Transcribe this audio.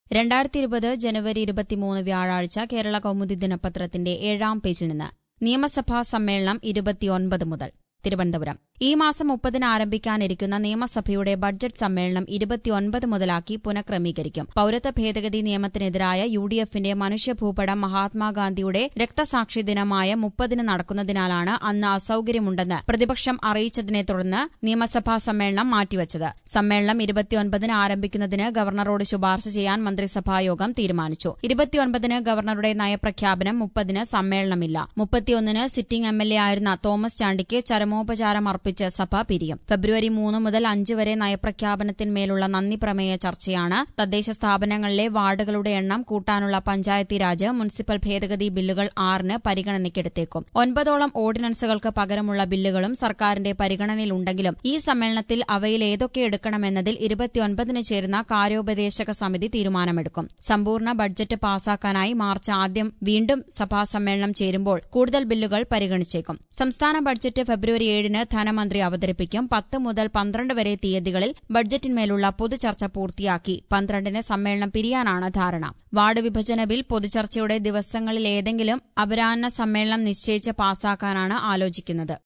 രണ്ടായിരത്തി ഇരുപത് ജനുവരി ഇരുപത്തിമൂന്ന് വ്യാഴാഴ്ച കേരള കൗമുദി ദിനപത്രത്തിന്റെ ഏഴാം പേജിൽ നിന്ന് നിയമസഭാ സമ്മേളനം ഇരുപത്തിയൊൻപത് മുതൽ തിരുവനന്തപുരം ഈ മാസം മുപ്പതിന് ആരംഭിക്കാനിരിക്കുന്ന നിയമസഭയുടെ ബഡ്ജറ്റ് സമ്മേളനം ഇരുപത്തിയൊൻപത് മുതലാക്കി പുനഃക്രമീകരിക്കും പൌരത്വ ഭേദഗതി നിയമത്തിനെതിരായ യു ഡി എഫിന്റെ മനുഷ്യഭൂപടം മഹാത്മാഗാന്ധിയുടെ രക്തസാക്ഷി ദിനമായ മുപ്പതിന് നടക്കുന്നതിനാലാണ് അന്ന് അസൌകര്യമുണ്ടെന്ന് പ്രതിപക്ഷം അറിയിച്ചതിനെ തുടർന്ന് നിയമസഭാ സമ്മേളനം മാറ്റിവച്ചത് സമ്മേളനം ഇരുപത്തിയൊൻപതിന് ആരംഭിക്കുന്നതിന് ഗവർണറോട് ശുപാർശ ചെയ്യാൻ മന്ത്രിസഭായോഗം തീരുമാനിച്ചു ഇരുപത്തിയൊൻപതിന് ഗവർണറുടെ നയപ്രഖ്യാപനം മുപ്പതിന് സമ്മേളനമില്ല മുപ്പത്തിയൊന്നിന് സിറ്റിംഗ് എം എൽ എ ആയിരുന്ന തോമസ് ചാണ്ടിക്ക് ചരമോപചാരം അർപ്പിച്ച് സഭ പിരിയും ഫെബ്രുവരി മൂന്ന് മുതൽ അഞ്ച് വരെ നയപ്രഖ്യാപനത്തിന്മേലുള്ള നന്ദി പ്രമേയ ചർച്ചയാണ് തദ്ദേശ സ്ഥാപനങ്ങളിലെ വാർഡുകളുടെ എണ്ണം കൂട്ടാനുള്ള പഞ്ചായത്തി രാജ് മുനിസിപ്പൽ ഭേദഗതി ബില്ലുകൾ ആറിന് പരിഗണനയ്ക്കെടുത്തേക്കും ഒൻപതോളം ഓർഡിനൻസുകൾക്ക് പകരമുള്ള ബില്ലുകളും സർക്കാരിന്റെ പരിഗണനയിലുണ്ടെങ്കിലും ഈ സമ്മേളനത്തിൽ അവയിൽ ഏതൊക്കെ എടുക്കണമെന്നതിൽ ഇരുപത്തിയൊൻപതിന് ചേരുന്ന കാര്യോപദേശക സമിതി തീരുമാനമെടുക്കും സമ്പൂർണ്ണ ബഡ്ജറ്റ് പാസാക്കാനായി മാർച്ച് ആദ്യം വീണ്ടും സഭാ സമ്മേളനം ചേരുമ്പോൾ കൂടുതൽ ബില്ലുകൾ പരിഗണിച്ചേക്കും സംസ്ഥാന ബഡ്ജറ്റ് ഫെബ്രുവരി ഏഴിന് ധനമന്ത്രി അവതരിപ്പിക്കും പത്ത് മുതൽ പന്ത്രണ്ട് വരെ തീയതികളിൽ ബഡ്ജറ്റിന്മേലുള്ള പൊതുചർച്ച പൂർത്തിയാക്കി പന്ത്രണ്ടിന് സമ്മേളനം പിരിയാനാണ് ധാരണ വാർഡ് വിഭജന ബിൽ പൊതുചർച്ചയുടെ ദിവസങ്ങളിലേതെങ്കിലും അപരാഹ്ന സമ്മേളനം നിശ്ചയിച്ച് പാസാക്കാനാണ് ആലോചിക്കുന്നത്